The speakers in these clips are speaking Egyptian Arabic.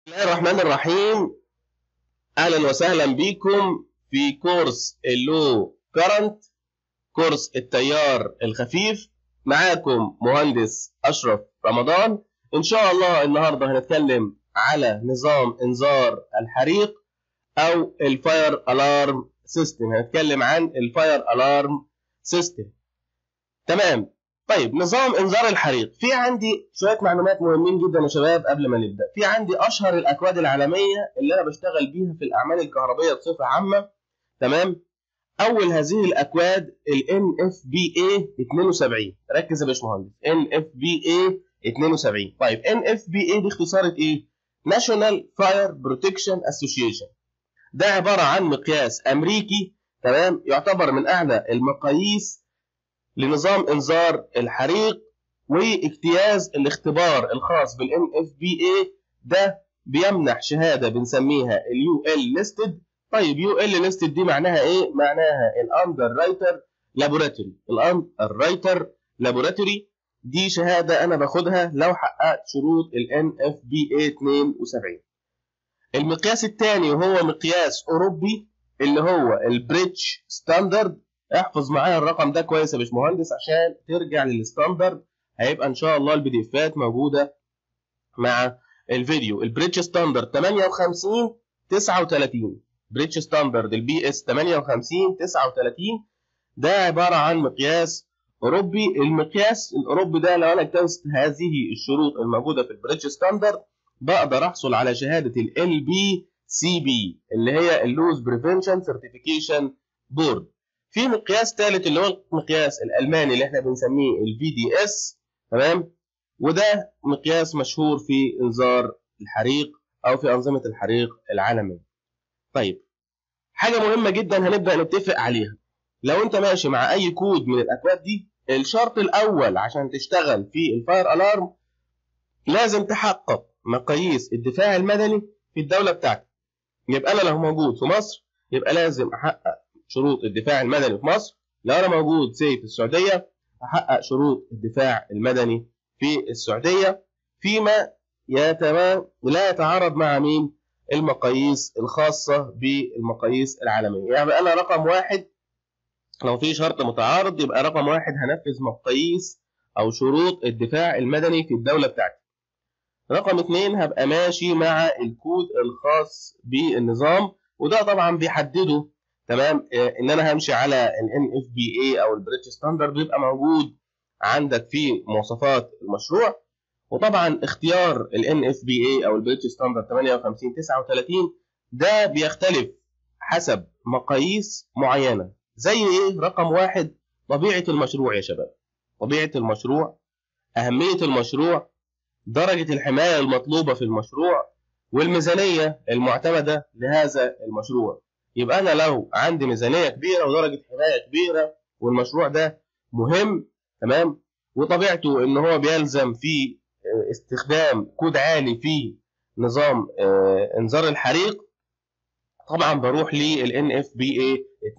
بسم الله الرحمن الرحيم اهلا وسهلا بكم في كورس اللو كرنت كورس التيار الخفيف معاكم مهندس اشرف رمضان ان شاء الله النهارده هنتكلم على نظام انذار الحريق او الفاير الارم سيستم هنتكلم عن الفاير الارم سيستم تمام طيب نظام انذار الحريق في عندي شويه معلومات مهمين جدا يا شباب قبل ما نبدا في عندي اشهر الاكواد العالميه اللي انا بشتغل بيها في الاعمال الكهربائيه بصفه عامه تمام اول هذه الاكواد ال NFPA 72 ركز يا باشمهندس NFPA 72 طيب NFPA دي اختصارة ايه National Fire Protection Association ده عباره عن مقياس امريكي تمام يعتبر من اعلى المقاييس لنظام انذار الحريق واجتياز الاختبار الخاص بال NFPA ده بيمنح شهاده بنسميها اليو ال ليستد طيب يو ال ليستد دي معناها ايه؟ معناها الاندر رايتر لابوراتوري الاندر رايتر لابوراتوري دي شهاده انا باخدها لو حققت شروط ال NFPA 72 المقياس الثاني وهو مقياس اوروبي اللي هو البريتش ستاندرد احفظ معايا الرقم ده كويس يا باشمهندس عشان ترجع للستاندرد هيبقى ان شاء الله البي دي افات موجوده مع الفيديو البريتش ستاندرد 58 39 بريتش ستاندرد البي اس 58 39 ده عباره عن مقياس اوروبي المقياس الاوروبي ده لو انا اجتزت هذه الشروط الموجوده في البريتش ستاندرد بقدر احصل على شهاده ال بي سي بي اللي هي اللوز بريفنشن سيرتيفيكيشن بورد في مقياس ثالث اللي هو المقياس الالماني اللي احنا بنسميه الفي دي اس تمام وده مقياس مشهور في انذار الحريق او في انظمه الحريق العالميه طيب حاجه مهمه جدا هنبدا نتفق عليها لو انت ماشي مع اي كود من الاكواد دي الشرط الاول عشان تشتغل في الفاير الارم لازم تحقق مقاييس الدفاع المدني في الدوله بتاعتك يبقى انا لو موجود في مصر يبقى لازم احقق شروط الدفاع المدني في مصر لو انا موجود سي في السعوديه احقق شروط الدفاع المدني في السعوديه فيما يتم لا يتعارض مع مين المقاييس الخاصه بالمقاييس العالميه يعني انا رقم واحد لو في شرط متعارض يبقى رقم واحد هنفذ مقاييس او شروط الدفاع المدني في الدوله بتاعتي رقم اتنين هبقى ماشي مع الكود الخاص بالنظام وده طبعا بيحدده تمام ان انا همشي على ال NFPA او البريتش ستاندرد بيبقى موجود عندك في مواصفات المشروع وطبعا اختيار ال NFPA او البريتش ستاندرد 58 39 ده بيختلف حسب مقاييس معينه زي ايه رقم واحد طبيعه المشروع يا شباب طبيعه المشروع اهميه المشروع درجه الحمايه المطلوبه في المشروع والميزانيه المعتمده لهذا المشروع يبقى انا لو عندي ميزانيه كبيره ودرجه حمايه كبيره والمشروع ده مهم تمام وطبيعته ان هو بيلزم في استخدام كود عالي في نظام انذار الحريق طبعا بروح لل NFPA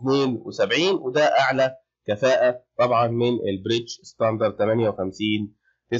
72 وده اعلى كفاءه طبعا من البريتش ستاندرد 58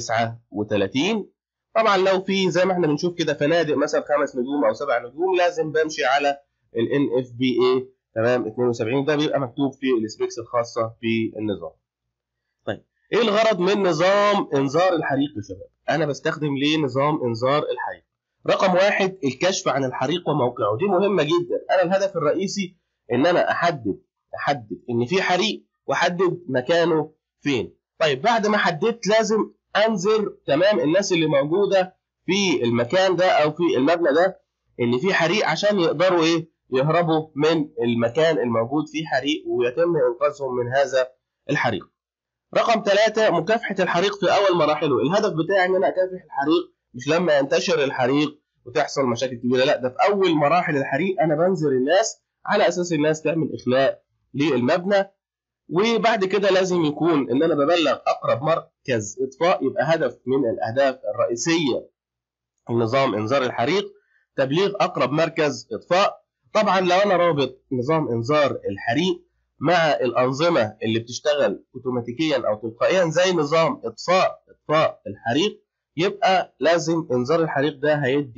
39 طبعا لو في زي ما احنا بنشوف كده فنادق مثلا خمس نجوم او سبع نجوم لازم بمشي على ال NFPA تمام 72 ده بيبقى مكتوب في السبيكس الخاصه بالنظام. طيب ايه الغرض من نظام انذار الحريق يا شباب؟ انا بستخدم ليه نظام انذار الحريق؟ رقم واحد الكشف عن الحريق وموقعه دي مهمه جدا، انا الهدف الرئيسي ان انا احدد احدد ان في حريق واحدد مكانه فين. طيب بعد ما حددت لازم انذر تمام الناس اللي موجوده في المكان ده او في المبنى ده ان في حريق عشان يقدروا ايه يهربوا من المكان الموجود فيه حريق ويتم انقاذهم من هذا الحريق. رقم ثلاثة مكافحة الحريق في أول مراحله، الهدف بتاعي إن أنا أكافح الحريق مش لما ينتشر الحريق وتحصل مشاكل كبيرة، لا ده في أول مراحل الحريق أنا بنذر الناس على أساس الناس تعمل إخلاء للمبنى وبعد كده لازم يكون إن أنا ببلغ أقرب مركز إطفاء يبقى هدف من الأهداف الرئيسية لنظام إنذار الحريق تبليغ أقرب مركز إطفاء طبعا لو انا رابط نظام انذار الحريق مع الانظمه اللي بتشتغل اوتوماتيكيا او تلقائيا زي نظام اطفاء اطفاء الحريق يبقى لازم انذار الحريق ده هيدي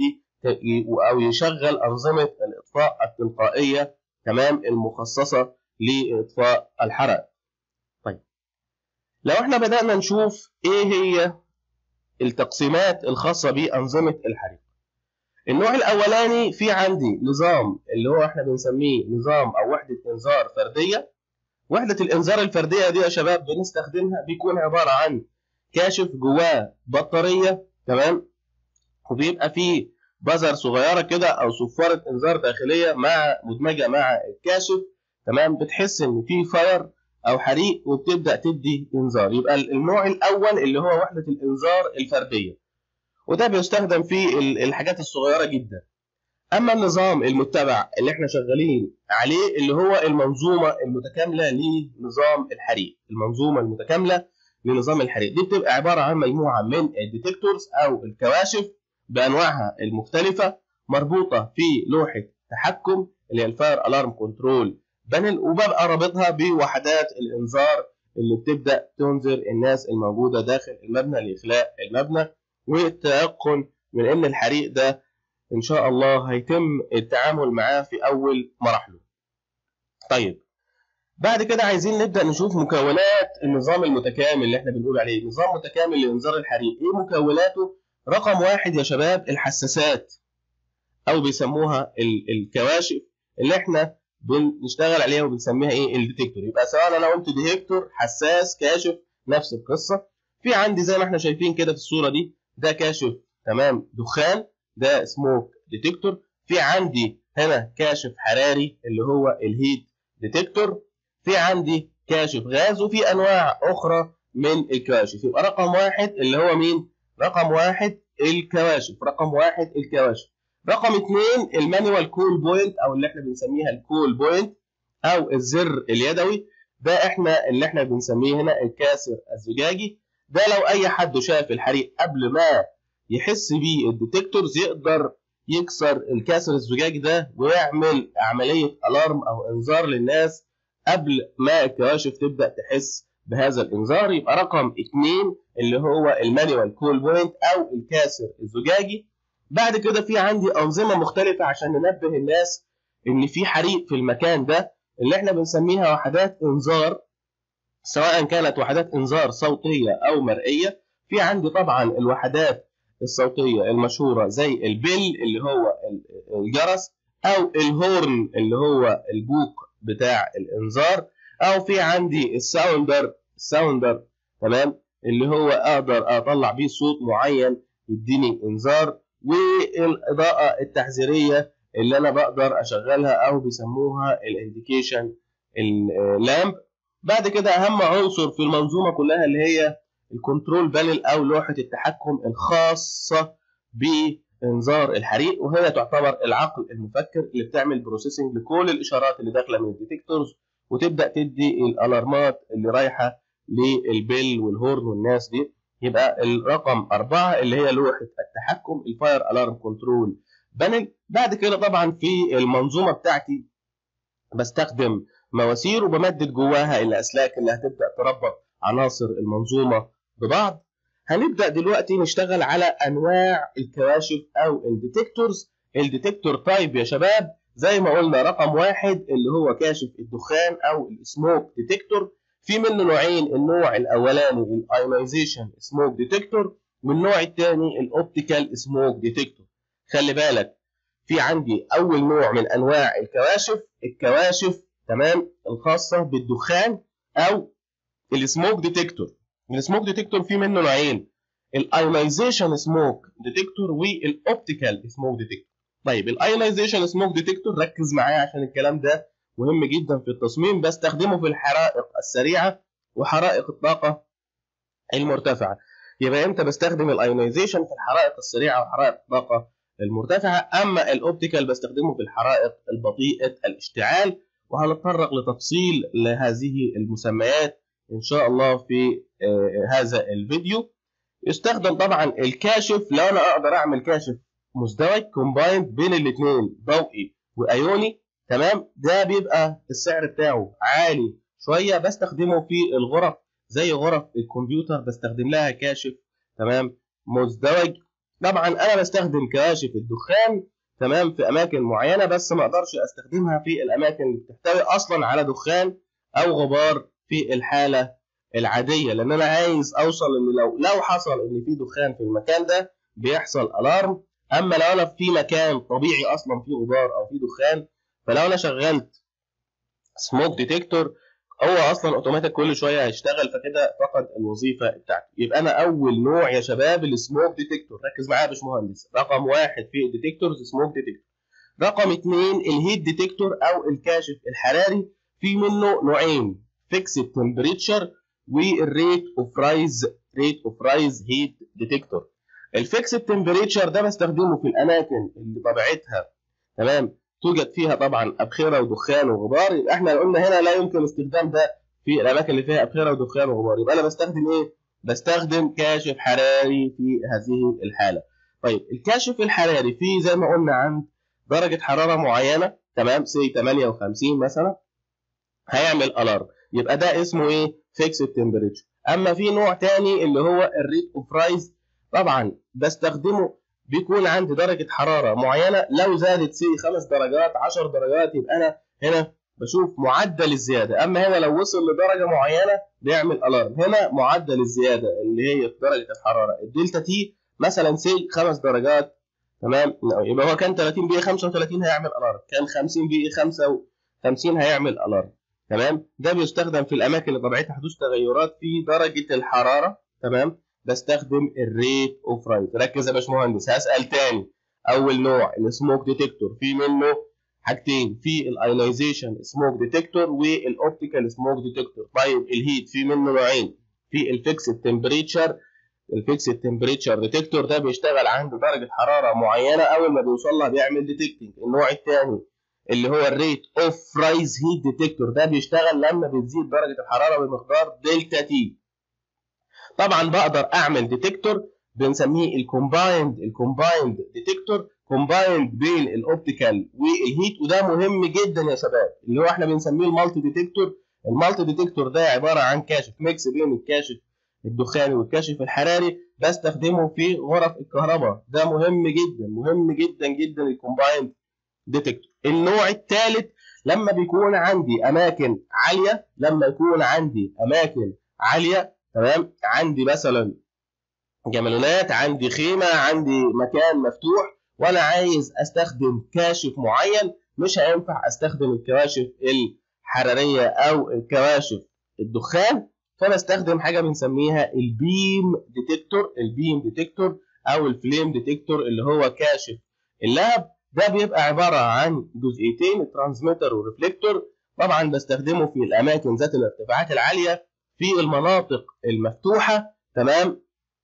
او يشغل انظمه الاطفاء التلقائيه تمام المخصصه لاطفاء الحرائق طيب لو احنا بدانا نشوف ايه هي التقسيمات الخاصه بانظمه الحريق النوع الاولاني في عندي نظام اللي هو احنا بنسميه نظام او وحده انذار فرديه وحده الانذار الفرديه دي يا شباب بنستخدمها بيكون عباره عن كاشف جواه بطاريه تمام وبيبقى فيه بزر صغيره كده او صفاره انذار داخليه مع مدمجه مع الكاشف تمام بتحس ان في فاير او حريق وبتبدا تدي انذار يبقى النوع الاول اللي هو وحده الانذار الفرديه وده بيستخدم في الحاجات الصغيره جدا اما النظام المتبع اللي احنا شغالين عليه اللي هو المنظومه المتكامله لنظام الحريق المنظومه المتكامله لنظام الحريق دي بتبقى عباره عن مجموعه من الديتكتورز او الكواشف بانواعها المختلفه مربوطه في لوحه تحكم اللي هي الفاير الارم كنترول بانل وببقى رابطها بوحدات الانذار اللي بتبدا تنذر الناس الموجوده داخل المبنى لاخلاء المبنى والتيقن من ان الحريق ده ان شاء الله هيتم التعامل معاه في اول مراحله. طيب بعد كده عايزين نبدا نشوف مكونات النظام المتكامل اللي احنا بنقول عليه، نظام متكامل لانذار الحريق، ايه مكوناته؟ رقم واحد يا شباب الحساسات او بيسموها الكواشف اللي احنا بنشتغل عليها وبنسميها ايه الديتكتور يبقى سواء انا قلت ديتكتور حساس كاشف نفس القصه في عندي زي ما احنا شايفين كده في الصوره دي ده كاشف تمام دخان ده سموك ديتكتور في عندي هنا كاشف حراري اللي هو الهيت ديتكتور في عندي كاشف غاز وفي انواع اخرى من الكواشف يبقى رقم واحد اللي هو مين رقم واحد الكواشف رقم واحد الكواشف رقم اثنين المانيوال كول بوينت او اللي احنا بنسميها الكول بوينت او الزر اليدوي ده احنا اللي احنا بنسميه هنا الكاسر الزجاجي ده لو اي حد شاف الحريق قبل ما يحس بيه الديتكتورز يقدر يكسر الكاسر الزجاجي ده ويعمل عمليه الارم او انذار للناس قبل ما الكواشف تبدا تحس بهذا الانذار يبقى رقم اثنين اللي هو المانيوال كول بوينت او الكاسر الزجاجي بعد كده في عندي انظمه مختلفه عشان ننبه الناس ان في حريق في المكان ده اللي احنا بنسميها وحدات انذار سواء كانت وحدات انذار صوتيه او مرئيه في عندي طبعا الوحدات الصوتيه المشهوره زي البل اللي هو الجرس او الهورن اللي هو البوق بتاع الانذار او في عندي الساوندر الساوندر تمام اللي هو اقدر اطلع بيه صوت معين يديني انذار والاضاءه التحذيريه اللي انا بقدر اشغلها او بيسموها الانديكيشن اللامب بعد كده اهم عنصر في المنظومه كلها اللي هي الكنترول بانل او لوحه التحكم الخاصه بانذار الحريق وهي تعتبر العقل المفكر اللي بتعمل بروسيسنج لكل الاشارات اللي داخله من الديتكتورز وتبدا تدي الالارمات اللي رايحه للبيل والهورن والناس دي يبقى الرقم أربعة اللي هي لوحة التحكم الفاير ألارم كنترول بانل بعد كده طبعا في المنظومة بتاعتي بستخدم مواسير وبمدد جواها الأسلاك اللي هتبدأ تربط عناصر المنظومة ببعض هنبدأ دلوقتي نشتغل على أنواع الكواشف أو الديتكتورز الديتكتور تايب يا شباب زي ما قلنا رقم واحد اللي هو كاشف الدخان أو السموك ديتكتور في منه نوعين النوع الاولاني الايونيزيشن سموك ديتكتور والنوع الثاني الاوبتيكال سموك ديتكتور خلي بالك في عندي اول نوع من انواع الكواشف الكواشف تمام الخاصه بالدخان او السموك ديتكتور السموك ديتكتور في منه نوعين الايونيزيشن سموك ديتكتور والاوبتيكال سموك ديتكتور طيب الايونيزيشن سموك ديتكتور ركز معايا عشان الكلام ده مهم جدا في التصميم بستخدمه في الحرائق السريعه وحرائق الطاقه المرتفعه يبقى امتى بستخدم الايونيزيشن في الحرائق السريعه وحرائق الطاقه المرتفعه اما الاوبتيكال بستخدمه في الحرائق البطيئه الاشتعال وهنتطرق لتفصيل لهذه المسميات ان شاء الله في هذا الفيديو يستخدم طبعا الكاشف لو انا اقدر اعمل كاشف مزدوج كومبايند بين الاثنين ضوئي وايوني تمام ده بيبقى السعر بتاعه عالي شويه بستخدمه في الغرف زي غرف الكمبيوتر بستخدم لها كاشف تمام مزدوج طبعا انا بستخدم كواشف الدخان تمام في اماكن معينه بس ما اقدرش استخدمها في الاماكن اللي بتحتوي اصلا على دخان او غبار في الحاله العاديه لان انا عايز اوصل ان لو لو حصل ان في دخان في المكان ده بيحصل الارم اما لو انا في مكان طبيعي اصلا فيه غبار او فيه دخان فلو انا شغلت سموك ديتكتور هو اصلا اوتوماتيك كل شويه هيشتغل فكده فقد الوظيفه بتاعته يبقى انا اول نوع يا شباب السموك ديتكتور ركز معايا يا باشمهندس رقم واحد في الديتكتورز سموك ديتكتور رقم اثنين الهيت ديتكتور او الكاشف الحراري في منه نوعين فيكسد تمبريتشر والريت اوف رايز ريت اوف رايز هيت ديتكتور الفيكسد تمبريتشر ده بستخدمه في الاماكن اللي طبيعتها تمام توجد فيها طبعا ابخره ودخان وغبار يبقى احنا قلنا هنا لا يمكن استخدام ده في الاماكن اللي فيها ابخره ودخان وغبار يبقى انا بستخدم ايه بستخدم كاشف حراري في هذه الحاله طيب الكاشف الحراري فيه زي ما قلنا عند درجه حراره معينه تمام سي 58 مثلا هيعمل الارم يبقى ده اسمه ايه فيكسد تمبريتشر اما في نوع تاني اللي هو الريت اوف رايز طبعا بستخدمه بيكون عندي درجه حراره معينه لو زادت سي 5 درجات 10 درجات يبقى انا هنا بشوف معدل الزياده اما هنا لو وصل لدرجه معينه بيعمل الارم هنا معدل الزياده اللي هي في درجه الحراره الدلتا تي مثلا سي 5 درجات تمام يبقى هو كان 30 بي 35 هيعمل الارم كان 50 بي 55 هيعمل الارم تمام ده بيستخدم في الاماكن اللي طبيعتها حدوث تغيرات في درجه الحراره تمام بستخدم الريت اوف رايز ركز يا باشمهندس هسال تاني اول نوع السموك ديتكتور في منه حاجتين في الايونيزيشن سموك ديتكتور والاوبتيكال سموك ديتكتور طيب الهيت في منه نوعين في الفيكسد تمبريتشر الفيكسد تمبريتشر ديتكتور ده بيشتغل عند درجه حراره معينه اول ما بيوصل لها بيعمل ديتكتنج النوع الثاني اللي هو الريت اوف رايز هيت ديتكتور ده بيشتغل لما بتزيد درجه الحراره بمقدار دلتا تي طبعا بقدر اعمل ديتكتور بنسميه الكومبايند الكومبايند ديتكتور كومبايند بين الاوبتيكال والهيت وده مهم جدا يا شباب اللي هو احنا بنسميه المالتي ديتكتور المالتي ديتكتور ده عباره عن كاشف ميكس بين الكاشف الدخاني والكاشف الحراري بستخدمه في غرف الكهرباء ده مهم جدا مهم جدا جدا الكومبايند ديتكتور النوع الثالث لما بيكون عندي اماكن عاليه لما يكون عندي اماكن عاليه تمام عندي مثلا جمالونات عندي خيمه عندي مكان مفتوح وانا عايز استخدم كاشف معين مش هينفع استخدم الكواشف الحراريه او الكواشف الدخان فبستخدم حاجه بنسميها البيم ديتكتور البيم ديتكتور او الفليم ديتكتور اللي هو كاشف اللهب ده بيبقى عباره عن جزئيتين الترانسميتر والريفليكتور طبعا بستخدمه في الاماكن ذات الارتفاعات العاليه في المناطق المفتوحه تمام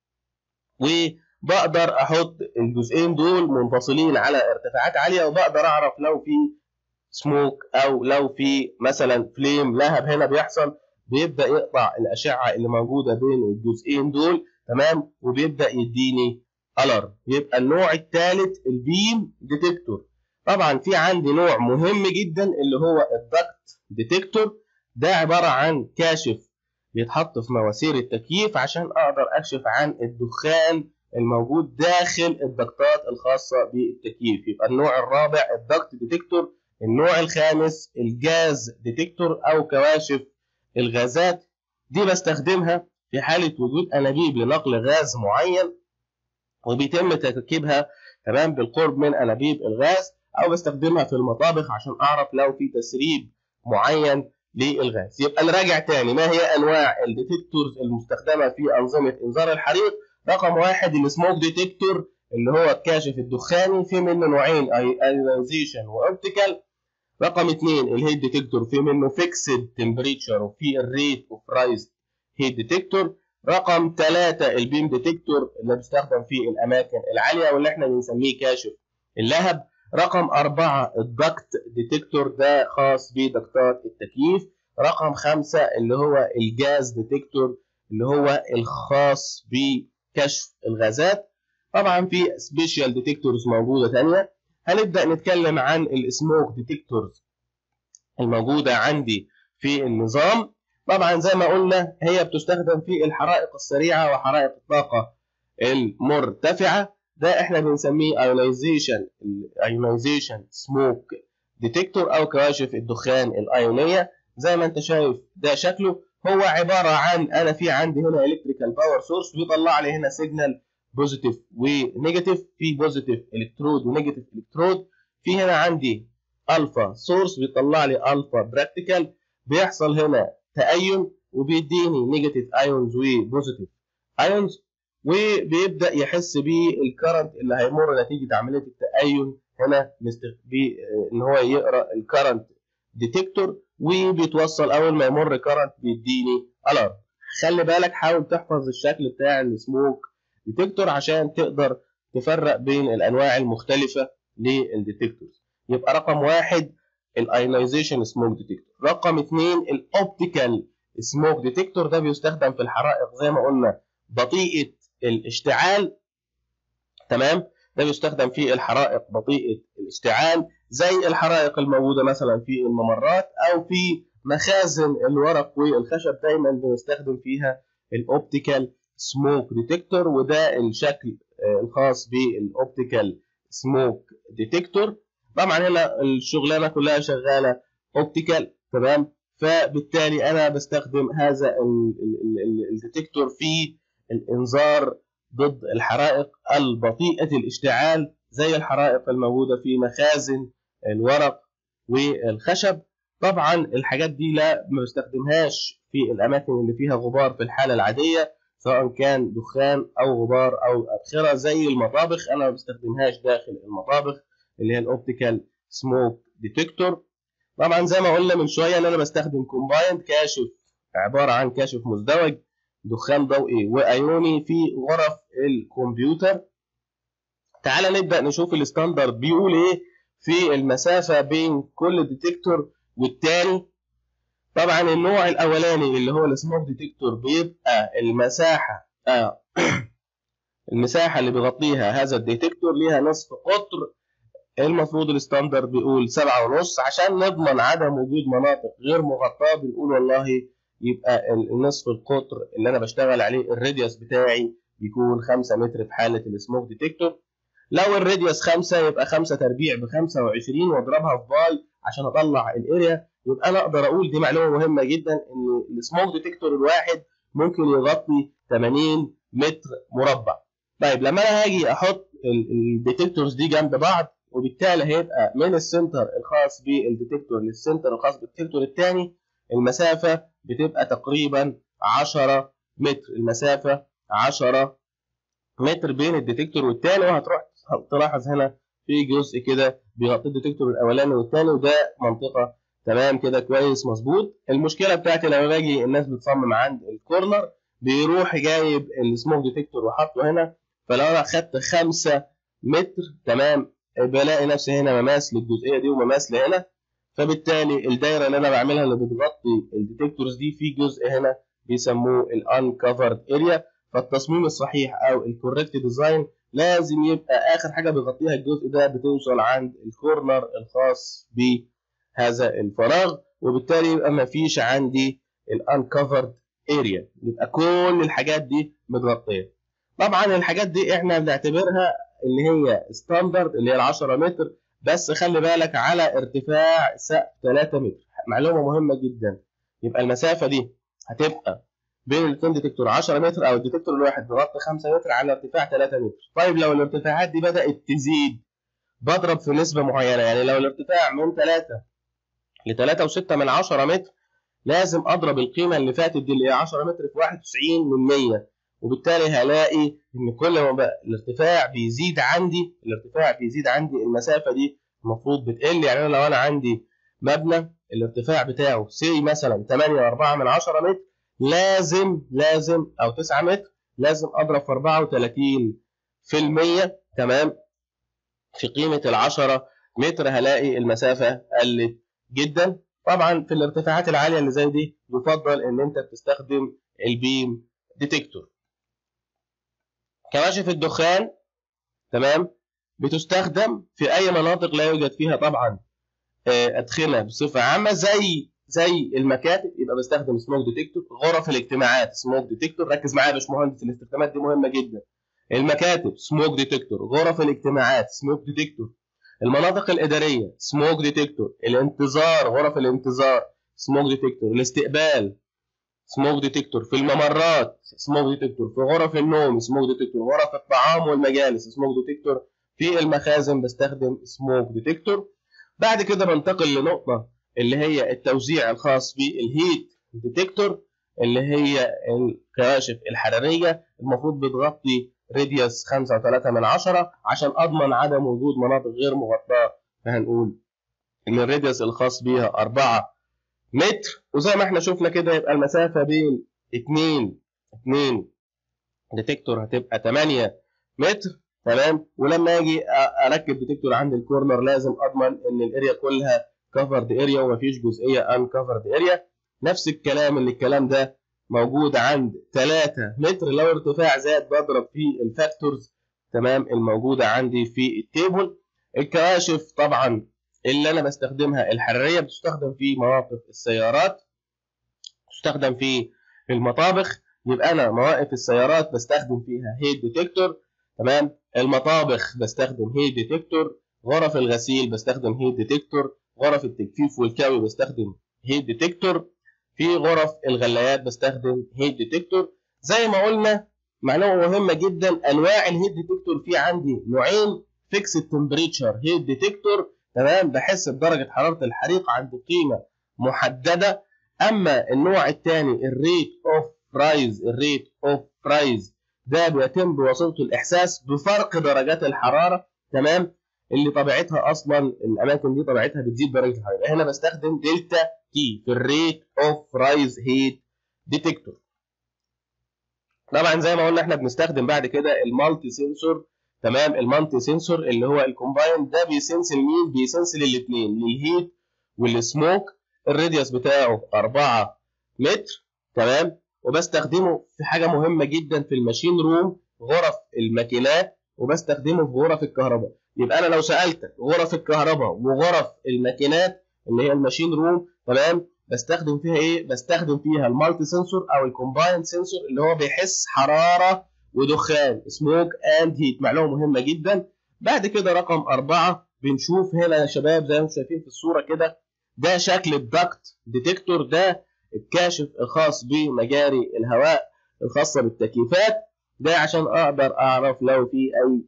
وبقدر احط الجزئين دول منفصلين على ارتفاعات عاليه وبقدر اعرف لو في سموك او لو في مثلا فليم لهب هنا بيحصل بيبدا يقطع الاشعه اللي موجوده بين الجزئين دول تمام وبيبدا يديني الارم يبقى النوع الثالث البيم ديتكتور طبعا في عندي نوع مهم جدا اللي هو الدكت ديتكتور ده عباره عن كاشف بيتحط في مواسير التكييف عشان اقدر اكشف عن الدخان الموجود داخل الضغطات الخاصه بالتكييف يبقى النوع الرابع الدكت ديتكتور النوع الخامس الجاز ديتكتور او كواشف الغازات دي بستخدمها في حاله وجود انابيب لنقل غاز معين وبيتم تركيبها تمام بالقرب من انابيب الغاز او بستخدمها في المطابخ عشان اعرف لو في تسريب معين للغاز يبقى نراجع تاني ما هي انواع الديتكتورز المستخدمه في انظمه انذار الحريق رقم واحد السموك ديتكتور اللي هو الكاشف الدخاني في منه نوعين ايونيزيشن واوبتيكال رقم اثنين الهيت ديتكتور في منه فيكسد تمبريتشر وفي الريت اوف رايز هيت ديتكتور رقم ثلاثة البيم ديتكتور اللي بيستخدم في الأماكن العالية واللي احنا بنسميه كاشف اللهب رقم أربعة الدكت ديتكتور ده خاص بدكتات التكييف رقم خمسة اللي هو الجاز ديتكتور اللي هو الخاص بكشف الغازات طبعا في سبيشال ديتكتورز موجودة تانية هنبدأ نتكلم عن السموك ديتكتورز الموجودة عندي في النظام طبعا زي ما قلنا هي بتستخدم في الحرائق السريعة وحرائق الطاقة المرتفعة ده احنا بنسميه ايونيزيشن ايونيزيشن سموك ديتكتور او كواشف الدخان الايونيه زي ما انت شايف ده شكله هو عباره عن انا في عندي هنا الكتريكال باور سورس بيطلع لي هنا سيجنال بوزيتيف ونيجاتيف في بوزيتيف الكترود ونيجاتيف الكترود في هنا عندي الفا سورس بيطلع لي الفا براكتيكال بيحصل هنا تأين وبيديني نيجاتيف ايونز وبوزيتيف ايونز وبيبدا يحس بالكرنت اللي هيمر نتيجه عمليه التأين هنا ان هو يقرا الكرنت ديتكتور وبيتوصل اول ما يمر كرنت بيديني الارم خلي بالك حاول تحفظ الشكل بتاع السموك ديتكتور عشان تقدر تفرق بين الانواع المختلفه للديتكتورز يبقى رقم واحد الايونيزيشن سموك ديتكتور رقم اثنين الاوبتيكال سموك ديتكتور ده بيستخدم في الحرائق زي ما قلنا بطيئه الاشتعال تمام ده بيستخدم في الحرائق بطيئه الاشتعال زي الحرائق الموجوده مثلا في الممرات او في مخازن الورق والخشب دايما بنستخدم فيها الاوبتيكال سموك ديتكتور وده الشكل الخاص بالاوبتيكال سموك ديتكتور طبعا هنا الشغلانه كلها شغاله اوبتيكال تمام فبالتالي انا بستخدم هذا الديتكتور في الانذار ضد الحرائق البطيئه الاشتعال زي الحرائق الموجوده في مخازن الورق والخشب طبعا الحاجات دي لا ما بستخدمهاش في الاماكن اللي فيها غبار في الحاله العاديه سواء كان دخان او غبار او ابخره زي المطابخ انا ما بستخدمهاش داخل المطابخ اللي هي الاوبتيكال سموك ديتكتور طبعا زي ما قلنا من شويه ان انا بستخدم كومبايند كاشف عباره عن كاشف مزدوج دخان ضوئي وايوني في غرف الكمبيوتر تعال نبدا نشوف الستاندرد بيقول ايه في المسافه بين كل ديتكتور والتاني طبعا النوع الاولاني اللي هو السموك ديتكتور بيبقى المساحه آه المساحه اللي بيغطيها هذا الديتكتور ليها نصف قطر المفروض الستاندرد بيقول سبعة ونص عشان نضمن عدم وجود مناطق غير مغطاة بنقول والله يبقى النصف القطر اللي انا بشتغل عليه الراديوس بتاعي بيكون 5 متر في حالة السموك ديتكتور لو الراديوس 5 يبقى 5 تربيع ب 25 واضربها في باي عشان اطلع الاريا يبقى انا اقدر اقول دي معلومه مهمه جدا ان السموك ديتكتور الواحد ممكن يغطي 80 متر مربع طيب لما انا هاجي احط الديتكتورز دي جنب بعض وبالتالي هيبقى من السنتر الخاص بالديتكتور للسنتر الخاص بالديتكتور الثاني المسافه بتبقى تقريبا 10 متر المسافه 10 متر بين الديتكتور والثاني وهتروح تلاحظ هنا في جزء كده بيغطي الديتكتور الاولاني والثاني وده منطقه تمام كده كويس مظبوط المشكله بتاعتي لما باجي الناس بتصمم عند الكورنر بيروح جايب السموك ديتكتور وحطه هنا فلو انا خدت 5 متر تمام بلاقي نفسي هنا مماس للجزئيه دي ومماس لهنا فبالتالي الدايره اللي انا بعملها اللي بتغطي الديتكتورز دي في جزء هنا بيسموه الانكفرد اريا فالتصميم الصحيح او الكوريكت ديزاين لازم يبقى اخر حاجه بيغطيها الجزء ده بتوصل عند الكورنر الخاص بهذا الفراغ وبالتالي يبقى ما فيش عندي الانكفرد اريا يبقى كل الحاجات دي متغطيه طبعا الحاجات دي احنا بنعتبرها اللي هي ستاندرد اللي هي ال 10 متر بس خلي بالك على ارتفاع سقف 3 متر معلومه مهمه جدا يبقى المسافه دي هتبقى بين الاثنين ديتكتور 10 متر او الديتكتور الواحد بيغطي 5 متر على ارتفاع 3 متر طيب لو الارتفاعات دي بدات تزيد بضرب في نسبه معينه يعني لو الارتفاع من 3 ل 3.6 من 10 متر لازم اضرب القيمه اللي فاتت دي اللي هي 10 متر في 91 من 100 وبالتالي هلاقي ان كل ما بقى الارتفاع بيزيد عندي الارتفاع بيزيد عندي المسافه دي المفروض بتقل يعني انا لو انا عندي مبنى الارتفاع بتاعه سي مثلا 8.4 من 10 متر لازم لازم او 9 متر لازم اضرب في 34 في المية تمام في قيمة ال 10 متر هلاقي المسافة قلت جدا طبعا في الارتفاعات العالية اللي زي دي يفضل ان انت بتستخدم البيم ديتكتور كواشف الدخان تمام بتستخدم في اي مناطق لا يوجد فيها طبعا ادخنه بصفه عامه زي زي المكاتب يبقى بستخدم سموك ديتكتور غرف الاجتماعات سموك ديتكتور ركز معايا يا باشمهندس الاستخدامات دي مهمه جدا المكاتب سموك ديتكتور غرف الاجتماعات سموك ديتكتور المناطق الاداريه سموك ديتكتور الانتظار غرف الانتظار سموك ديتكتور الاستقبال سموك ديتكتور في الممرات سموك ديتكتور في غرف النوم سموك ديتكتور غرف الطعام والمجالس سموك ديتكتور في المخازن بستخدم سموك ديتكتور بعد كده بنتقل لنقطة اللي هي التوزيع الخاص بالهيت ديتكتور اللي هي الكواشف الحرارية المفروض بتغطي راديوس 5.3 من عشرة عشان أضمن عدم وجود مناطق غير مغطاة فهنقول إن الراديوس الخاص بيها 4 متر وزي ما احنا شفنا كده يبقى المسافة بين 2 2 ديتكتور هتبقى 8 متر تمام ولما اجي اركب ديتكتور عند الكورنر لازم اضمن ان الاريا كلها كفرد اريا ومفيش جزئيه ان كفرد اريا نفس الكلام اللي الكلام ده موجود عند 3 متر لو ارتفاع زاد بضرب في الفاكتورز تمام الموجوده عندي في التيبل الكواشف طبعا اللي انا بستخدمها الحراريه بتستخدم في مواقف السيارات تستخدم في المطابخ يبقى انا مواقف السيارات بستخدم فيها هيد ديتكتور تمام المطابخ بستخدم هيد ديتكتور غرف الغسيل بستخدم هيد ديتكتور غرف التجفيف والكوي بستخدم هيد ديتكتور في غرف الغلايات بستخدم هيد ديتكتور زي ما قلنا معلومه مهمه جدا انواع الهيد ديتكتور في عندي نوعين فيكس تمبريتشر هيد ديتكتور تمام بحس بدرجه حراره الحريق عند قيمه محدده اما النوع الثاني الريت اوف رايز الريت اوف رايز ده بيتم بواسطه الاحساس بفرق درجات الحراره تمام اللي طبيعتها اصلا الاماكن دي طبيعتها بتزيد درجه الحراره هنا بستخدم دلتا تي في الريت اوف رايز هيت ديتكتور طبعا زي ما قلنا احنا بنستخدم بعد كده المالتي سنسور تمام المالتي سنسور اللي هو الكومباين ده بيسنسل مين بيسنسل الاثنين للهيت والسموك الراديوس بتاعه 4 متر تمام وبستخدمه في حاجه مهمه جدا في الماشين روم غرف الماكينات وبستخدمه في غرف الكهرباء يبقى انا لو سالتك غرف الكهرباء وغرف الماكينات اللي هي الماشين روم تمام بستخدم فيها ايه بستخدم فيها المالتي سنسور او الكومباين سنسور اللي هو بيحس حراره ودخان سموك اند هيت معلومه مهمه جدا بعد كده رقم أربعة بنشوف هنا يا شباب زي ما انتم شايفين في الصوره كده ده شكل الدكت ديتكتور ده الكاشف الخاص بمجاري الهواء الخاصه بالتكييفات ده عشان اقدر اعرف لو في اي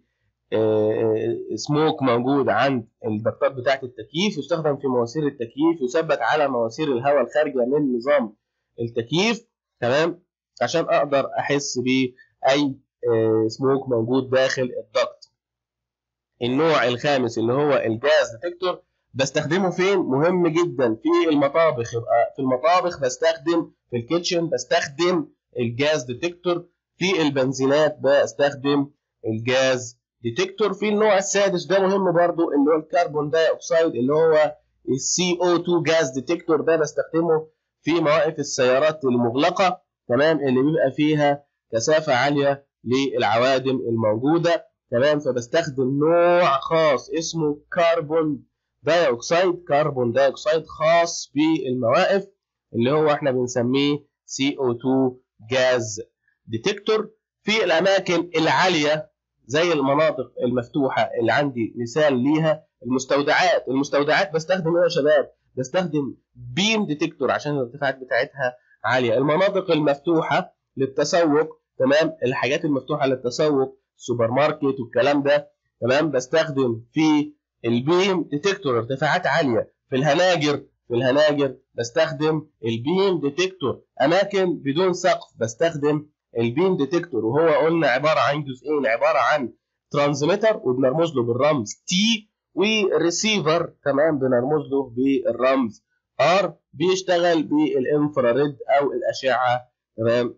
سموك موجود عند الدكتات بتاعه التكييف يستخدم في مواسير التكييف يثبت على مواسير الهواء الخارجه من نظام التكييف تمام عشان اقدر احس باي سموك موجود داخل الدكت النوع الخامس اللي هو الجاز ديتكتور بستخدمه فين مهم جدا في المطابخ يبقى في المطابخ بستخدم في الكيتشن بستخدم الجاز ديتكتور في البنزينات بستخدم الجاز ديتكتور في النوع السادس ده مهم برضو اللي هو الكربون داي اوكسيد اللي هو السي او 2 جاز ديتكتور ده بستخدمه في مواقف السيارات المغلقه تمام اللي بيبقى فيها كثافه عاليه للعوادم الموجوده تمام فبستخدم نوع خاص اسمه كربون داي اوكسيد كربون داي اوكسيد خاص بالمواقف اللي هو احنا بنسميه CO2 جاز ديتكتور في الاماكن العاليه زي المناطق المفتوحه اللي عندي مثال ليها المستودعات المستودعات بستخدم ايه يا شباب بستخدم بيم ديتكتور عشان الارتفاعات بتاعتها عاليه المناطق المفتوحه للتسوق تمام الحاجات المفتوحه للتسوق سوبر ماركت والكلام ده تمام بستخدم في البيم ديتكتور ارتفاعات عاليه في الهناجر في الهناجر بستخدم البيم ديتكتور اماكن بدون سقف بستخدم البيم ديتكتور وهو قلنا عباره عن جزئين عباره عن ترانزميتر وبنرمز له بالرمز تي وريسيفر تمام بنرمز له بالرمز ار بيشتغل بالانفراريد او الاشعه تمام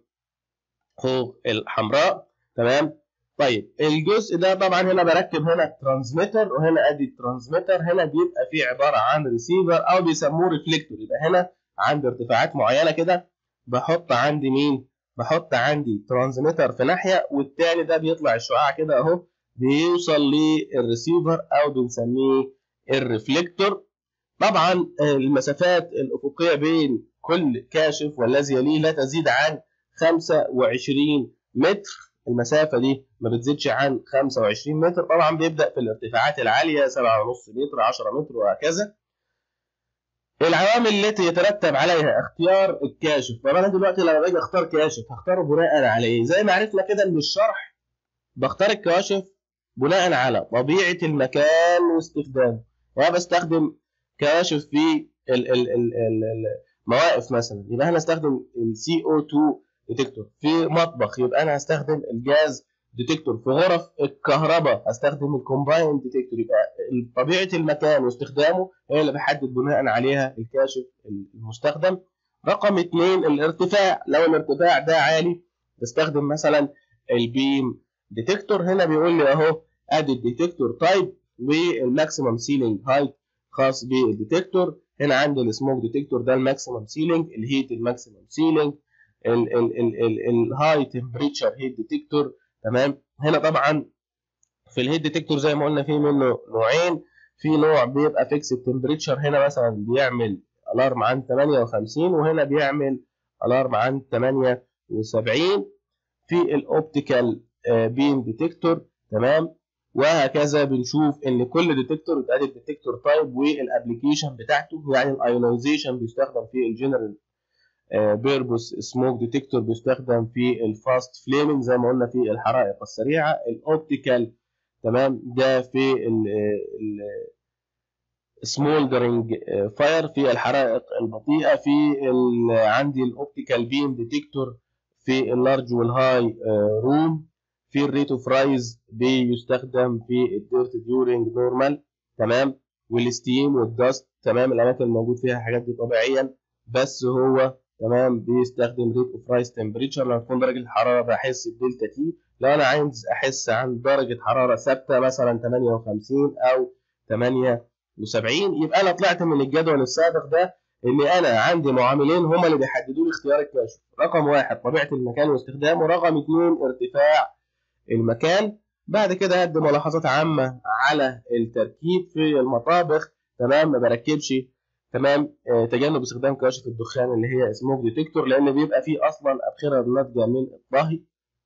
فوق الحمراء تمام طيب الجزء ده طبعا هنا بركب هنا ترانسميتر وهنا ادي الترانسميتر هنا بيبقى فيه عباره عن ريسيفر او بيسموه ريفليكتور يبقى هنا عند ارتفاعات معينه كده بحط عندي مين بحط عندي ترانسميتر في ناحيه والتاني ده بيطلع الشعاع كده اهو بيوصل للريسيفر او بنسميه الريفليكتور طبعا المسافات الافقيه بين كل كاشف والذي يليه لا تزيد عن 25 متر المسافه دي ما بتزيدش عن 25 متر طبعا بيبدا في الارتفاعات العاليه 7.5 متر 10 متر وهكذا العوامل التي يترتب عليها اختيار الكاشف طب انا دلوقتي لما باجي اختار كاشف هختاره بناء على ايه زي ما عرفنا كده من الشرح بختار الكاشف بناء على طبيعه المكان واستخدامه وانا بستخدم كاشف في المواقف مثلا يبقى انا استخدم السي او 2 ديتكتور في مطبخ يبقى انا هستخدم الجاز ديتكتور في غرف الكهرباء هستخدم الكومباين ديتكتور يبقى طبيعه المكان واستخدامه هي اللي بحدد بناء عليها الكاشف المستخدم رقم اثنين الارتفاع لو الارتفاع ده عالي بستخدم مثلا البيم ديتكتور هنا بيقول لي اهو ادي الديتكتور تايب والماكسيمم سيلينج هايت خاص بالديتكتور هنا عندي السموك ديتكتور ده الماكسيمم سيلينج الهيت الماكسيمم سيلينج الهاي تمبريتشر هيت ديتكتور تمام هنا طبعا في الهيت ديتكتور زي ما قلنا في منه نوعين في نوع بيبقى فيكس التمبريتشر هنا مثلا بيعمل الارم عن 58 وهنا بيعمل الارم عن 78 في الاوبتيكال بيم ديتكتور تمام وهكذا بنشوف ان كل ديتكتور اتقال الديتكتور تايب والابلكيشن بتاعته يعني الايونيزيشن بيستخدم في الجنرال بيربوس سموك ديتكتور بيستخدم في الفاست فليمنج زي ما قلنا في الحرائق السريعه الاوبتيكال تمام ده في سمولدرنج فاير في الحرائق البطيئه في عندي الاوبتيكال بيم ديتكتور في اللارج والهاي روم في الريت اوف رايز بيستخدم في الديرت ديورنج نورمال تمام والستيم والدست تمام الاماكن الموجود فيها الحاجات دي طبيعيا بس هو تمام بيستخدم ريت اوف رايز تمبريتشر لما تكون درجه الحراره بحس بدلتا تي لو انا عايز احس عن درجه حراره ثابته مثلا 58 او 78 يبقى انا طلعت من الجدول السابق ده ان انا عندي معاملين هما اللي بيحددوا لي اختيار الكاشف رقم واحد طبيعه المكان واستخدامه رقم اثنين ارتفاع المكان بعد كده هدي ملاحظات عامه على التركيب في المطابخ تمام ما بركبش تمام آه تجنب استخدام كواشف الدخان اللي هي سموك ديتكتور لان بيبقى فيه اصلا ابخره ناتجه من الطهي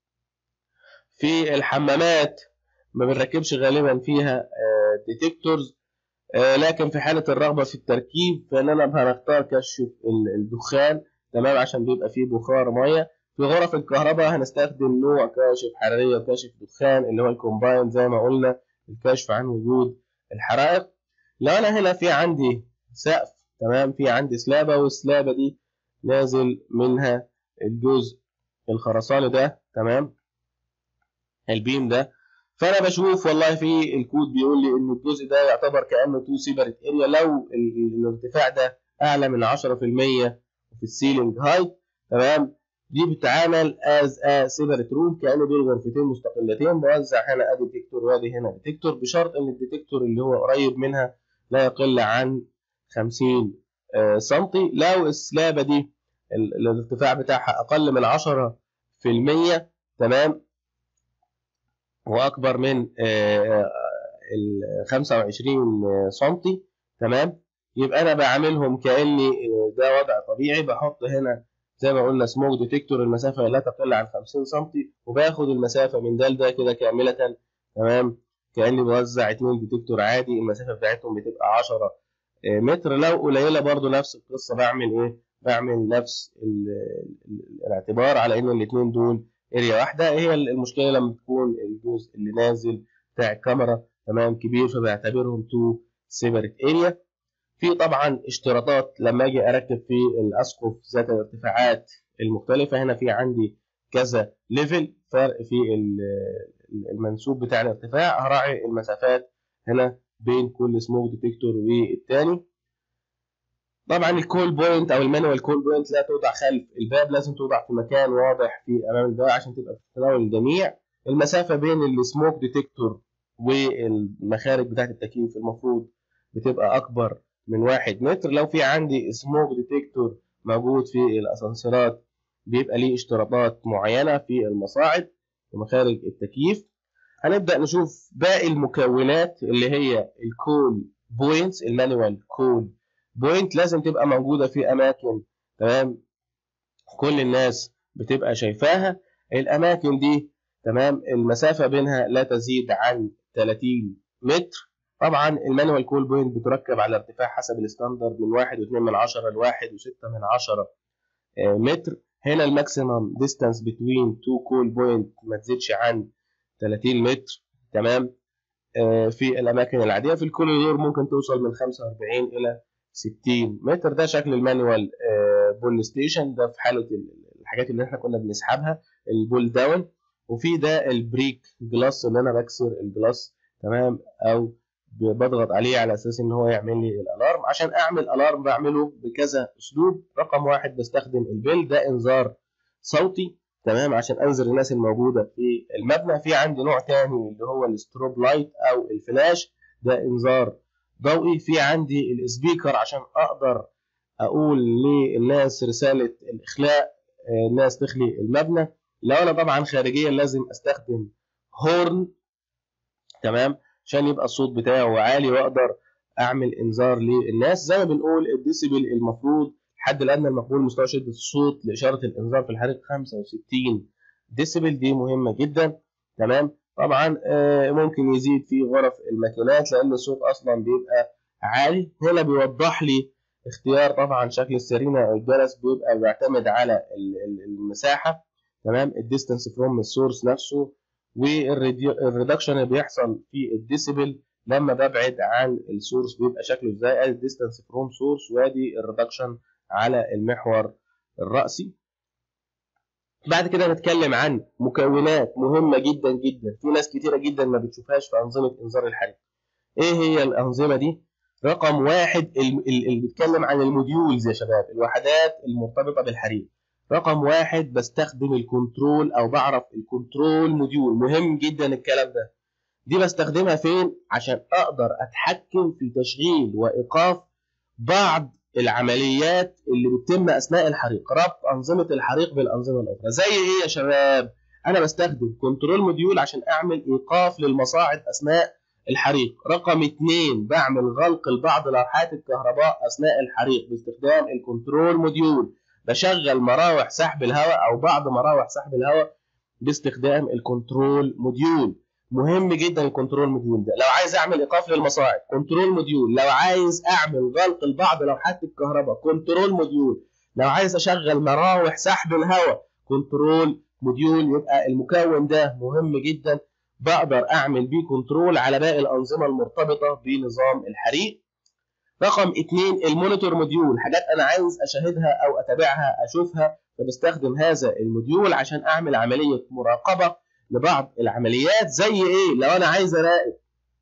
في الحمامات ما بنركبش غالبا فيها آه ديتكتورز آه لكن في حاله الرغبه في التركيب فاننا هنختار كشف الدخان تمام عشان بيبقى فيه بخار ميه في غرف الكهرباء هنستخدم نوع كاشف حراريه وكاشف دخان اللي هو الكومباين زي ما قلنا الكشف عن وجود الحرائق لو انا هنا في عندي سقف تمام في عندي سلابه والسلابه دي نازل منها الجزء الخرساني ده تمام البيم ده فانا بشوف والله في الكود بيقول لي ان الجزء ده يعتبر كانه تو سيبريت اريا لو الارتفاع ده اعلى من 10% في السيلينج هايت تمام دي بتتعامل از ا سيبريت روم كانه دول غرفتين مستقلتين بوزع هنا ادي ديتكتور وادي هنا ديتكتور بشرط ان الديتكتور اللي هو قريب منها لا يقل عن 50 سنتي لو السلابه دي الارتفاع بتاعها اقل من 10% تمام واكبر من ال 25 سنتي تمام يبقى انا بعملهم كاني ده وضع طبيعي بحط هنا زي ما قلنا سموك ديتكتور المسافه لا تقل عن 50 سم وباخد المسافه من ده لده كده كامله تمام كاني بوزع اتنين ديتكتور عادي المسافه بتاعتهم بتبقى 10 متر لو قليله برضو نفس القصه بعمل ايه بعمل نفس ال ال الاعتبار على ان الاثنين دول اريا واحده هي المشكله لما تكون الجزء اللي نازل بتاع الكاميرا تمام كبير فبعتبرهم تو سيبريت اريا في طبعا اشتراطات لما اجي اركب في الاسقف ذات الارتفاعات المختلفه هنا في عندي كذا ليفل فرق في المنسوب بتاع الارتفاع هراعي المسافات هنا بين كل سموك ديتكتور والتاني طبعا الكول بوينت او المانوال كول بوينت لا توضع خلف الباب لازم توضع في مكان واضح في امام الباب عشان تبقى في تناول الجميع المسافه بين السموك ديتكتور والمخارج بتاعه التكييف المفروض بتبقى اكبر من واحد متر لو في عندي سموك ديتكتور موجود في الاسانسيرات بيبقى ليه اشتراطات معينه في المصاعد ومخارج التكييف هنبدا نشوف باقي المكونات اللي هي الكول بوينتس المانوال كول بوينت لازم تبقى موجوده في اماكن تمام كل الناس بتبقى شايفاها الاماكن دي تمام المسافه بينها لا تزيد عن 30 متر طبعا المانوال كول بوينت بتركب على ارتفاع حسب الستاندرد من 1.2 من 10 ل 1.6 من 10 متر هنا الماكسيمم ديستانس بتوين تو كول بوينت ما تزيدش عن 30 متر تمام في الاماكن العاديه في الكوريدور ممكن توصل من 45 الى 60 متر ده شكل المانوال بول ستيشن ده في حاله الحاجات اللي احنا كنا بنسحبها البول داون وفي ده البريك جلاس اللي انا بكسر الجلاس تمام او بضغط عليه على اساس ان هو يعمل لي الالارم عشان اعمل الارم بعمله بكذا اسلوب رقم واحد بستخدم البيل ده انذار صوتي تمام عشان انذر الناس الموجوده في المبنى في عندي نوع تاني اللي هو الستروب لايت او الفلاش ده انذار ضوئي في عندي السبيكر عشان اقدر اقول للناس رساله الاخلاء الناس تخلي المبنى لو انا طبعا خارجيا لازم استخدم هورن تمام عشان يبقى الصوت بتاعه عالي واقدر اعمل انذار للناس زي ما بنقول الديسيبل المفروض الحد الادنى المقبول مستوى شده الصوت لاشاره الانذار في الحريق 65 ديسيبل دي مهمه جدا تمام طبعا ممكن يزيد في غرف الماكينات لان الصوت اصلا بيبقى عالي هنا بيوضح لي اختيار طبعا شكل السرينه الجرس بيبقى بيعتمد على المساحه تمام الديستانس فروم السورس نفسه والريدكشن اللي بيحصل في الديسيبل لما ببعد عن السورس بيبقى شكله ازاي ادي الديستانس فروم سورس وادي الريدكشن على المحور الرأسي بعد كده نتكلم عن مكونات مهمة جدا جدا في ناس كتيرة جدا ما بتشوفهاش في أنظمة إنذار الحريق إيه هي الأنظمة دي؟ رقم واحد اللي بيتكلم عن الموديولز يا شباب الوحدات المرتبطة بالحريق رقم واحد بستخدم الكنترول أو بعرف الكنترول موديول مهم جدا الكلام ده دي بستخدمها فين؟ عشان أقدر أتحكم في تشغيل وإيقاف بعض العمليات اللي بتتم اثناء الحريق ربط انظمه الحريق بالانظمه الاخرى زي ايه يا شباب انا بستخدم كنترول موديول عشان اعمل ايقاف للمصاعد اثناء الحريق رقم اثنين بعمل غلق لبعض لوحات الكهرباء اثناء الحريق باستخدام الكنترول موديول بشغل مراوح سحب الهواء او بعض مراوح سحب الهواء باستخدام الكنترول موديول مهم جدا الكنترول موديول ده لو عايز اعمل ايقاف للمصاعد كنترول موديول لو عايز اعمل غلق لبعض لوحات الكهرباء كنترول موديول لو عايز اشغل مراوح سحب الهواء كنترول موديول يبقى المكون ده مهم جدا بقدر اعمل بيه كنترول على باقي الانظمه المرتبطه بنظام الحريق رقم اثنين المونيتور موديول حاجات انا عايز اشاهدها او اتابعها اشوفها فبستخدم هذا الموديول عشان اعمل عمليه مراقبه لبعض العمليات زي ايه لو انا عايز اراقب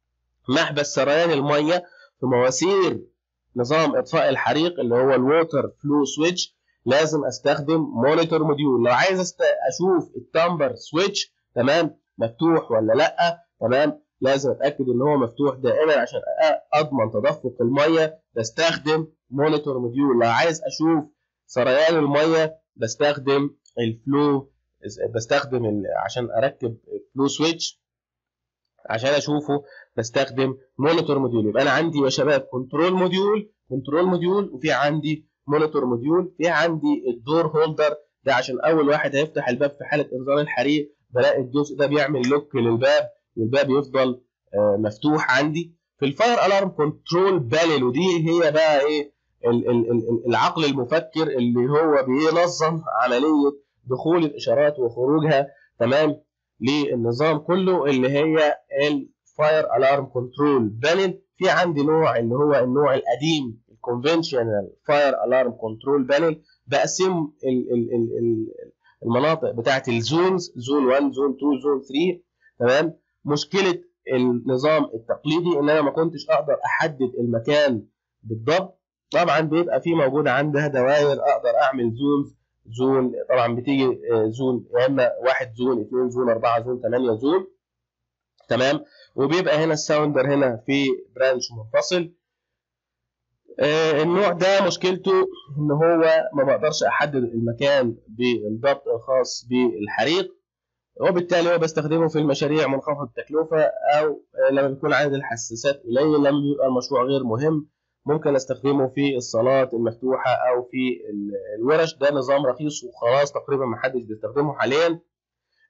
محبس سريان الميه في مواسير نظام اطفاء الحريق اللي هو الووتر فلو سويتش لازم استخدم مونيتور موديول لو عايز است... اشوف التامبر سويتش تمام مفتوح ولا لا تمام لازم اتاكد ان هو مفتوح دائما عشان اضمن تدفق الميه بستخدم مونيتور موديول لو عايز اشوف سريان الميه بستخدم الفلو بستخدم ال... عشان اركب فلو سويتش عشان اشوفه بستخدم مونيتور موديول يبقى انا عندي يا شباب كنترول موديول كنترول موديول وفي عندي مونيتور موديول في عندي الدور هولدر ده عشان اول واحد هيفتح الباب في حاله انذار الحريق بلاقي الجزء ده بيعمل لوك للباب والباب يفضل مفتوح عندي في الفاير الارم كنترول بانل ودي هي بقى ايه العقل المفكر اللي هو بينظم عمليه دخول الاشارات وخروجها تمام للنظام كله اللي هي الفاير الارم كنترول بانل في عندي نوع اللي هو النوع القديم الكونفنشنال فاير الارم كنترول بانل بقسم المناطق بتاعت الزونز زون 1 زون 2 زون 3 تمام مشكله النظام التقليدي ان انا ما كنتش اقدر احدد المكان بالضبط طبعا بيبقى في موجود عندها دوائر اقدر اعمل زونز زون طبعا بتيجي زون يا اما واحد زون اثنين زون اربعه زون ثمانيه زون تمام وبيبقى هنا الساوندر هنا في برانش منفصل آه النوع ده مشكلته ان هو ما بقدرش احدد المكان بالضبط الخاص بالحريق وبالتالي هو بستخدمه في المشاريع منخفض التكلفه او لما بيكون عدد الحساسات قليل لما بيبقى المشروع غير مهم ممكن استخدمه في الصالات المفتوحه او في الورش ده نظام رخيص وخلاص تقريبا ما حدش بيستخدمه حاليا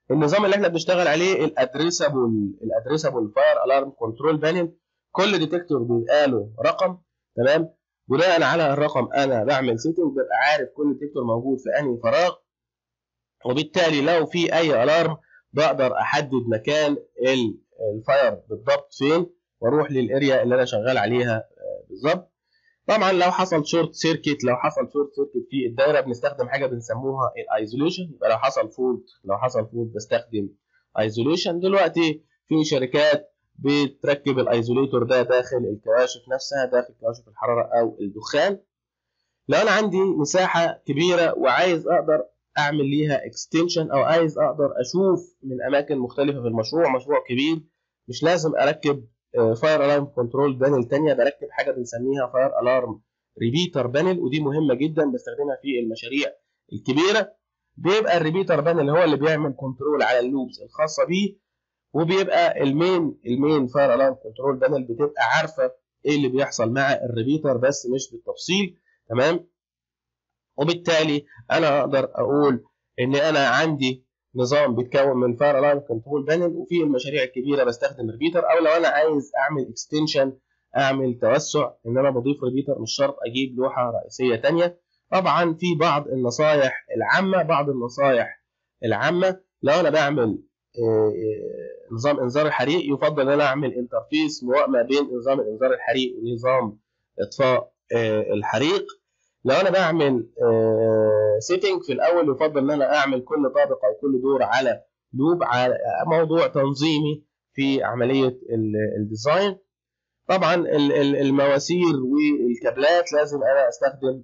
النظام اللي احنا بنشتغل عليه الادريسابل الادريسابل فاير الارم كنترول بانل كل ديتكتور بيبقى له رقم تمام بناء على الرقم انا بعمل سيتنج ببقى عارف كل ديتكتور موجود في انهي فراغ وبالتالي لو في اي الارم بقدر احدد مكان الفاير بالضبط فين واروح للاريا اللي انا شغال عليها بالظبط طبعا لو حصل شورت سيركت لو حصل شورت سيركت في الدايره بنستخدم حاجه بنسموها الايزوليشن يبقى لو حصل فولت لو حصل فولت بستخدم ايزوليشن دلوقتي في شركات بتركب الايزوليتور ده داخل الكواشف نفسها داخل كواشف الحراره او الدخان لو انا عندي مساحه كبيره وعايز اقدر اعمل ليها اكستنشن او عايز اقدر اشوف من اماكن مختلفه في المشروع مشروع كبير مش لازم اركب فاير الارم كنترول بانل ثانيه بركب حاجه بنسميها فاير الارم ريبيتر بانل ودي مهمه جدا بستخدمها في المشاريع الكبيره بيبقى الريبيتر بانل هو اللي بيعمل كنترول على اللوبس الخاصه بيه وبيبقى المين المين فاير الارم كنترول بانل بتبقى عارفه ايه اللي بيحصل مع الريبيتر بس مش بالتفصيل تمام وبالتالي انا اقدر اقول ان انا عندي نظام بيتكون من فاير الارم كنترول بانل وفي المشاريع الكبيره بستخدم ريبيتر او لو انا عايز اعمل اكستنشن اعمل توسع ان انا بضيف ريبيتر مش شرط اجيب لوحه رئيسيه ثانيه طبعا في بعض النصائح العامه بعض النصائح العامه لو انا بعمل نظام انذار الحريق يفضل ان انا اعمل انترفيس موائمه بين نظام الانذار الحريق ونظام اطفاء الحريق لو انا بعمل سيتنج في الاول يفضل ان انا اعمل كل طابق او كل دور على لوب على موضوع تنظيمي في عمليه الديزاين طبعا المواسير والكابلات لازم انا استخدم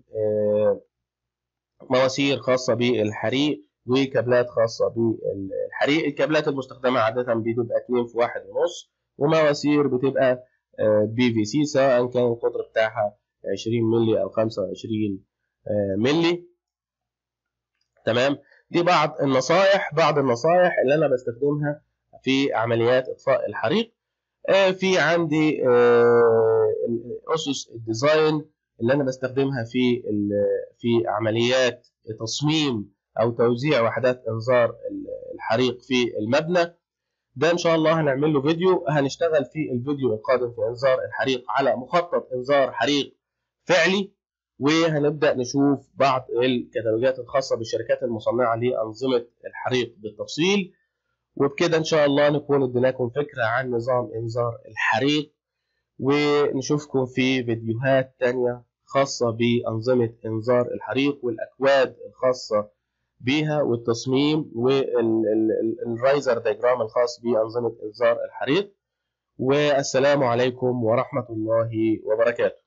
مواسير خاصه بالحريق وكابلات خاصه بالحريق الكابلات المستخدمه عاده بتبقى 2 في 1 ونص ومواسير بتبقى بي في سي سواء كان القطر بتاعها 20 مللي او 25 مللي تمام دي بعض النصائح بعض النصائح اللي انا بستخدمها في عمليات اطفاء الحريق في عندي اسس الديزاين اللي انا بستخدمها في في عمليات تصميم او توزيع وحدات انذار الحريق في المبنى ده ان شاء الله هنعمل له فيديو هنشتغل في الفيديو القادم في انذار الحريق على مخطط انذار حريق فعلي وهنبدا نشوف بعض الكتالوجات الخاصه بالشركات المصنعه لانظمه الحريق بالتفصيل وبكده ان شاء الله نكون اديناكم فكره عن نظام انذار الحريق ونشوفكم في فيديوهات تانية خاصة بأنظمة إنذار الحريق والأكواد الخاصة بيها والتصميم والرايزر ديجرام الخاص بأنظمة إنذار الحريق والسلام عليكم ورحمة الله وبركاته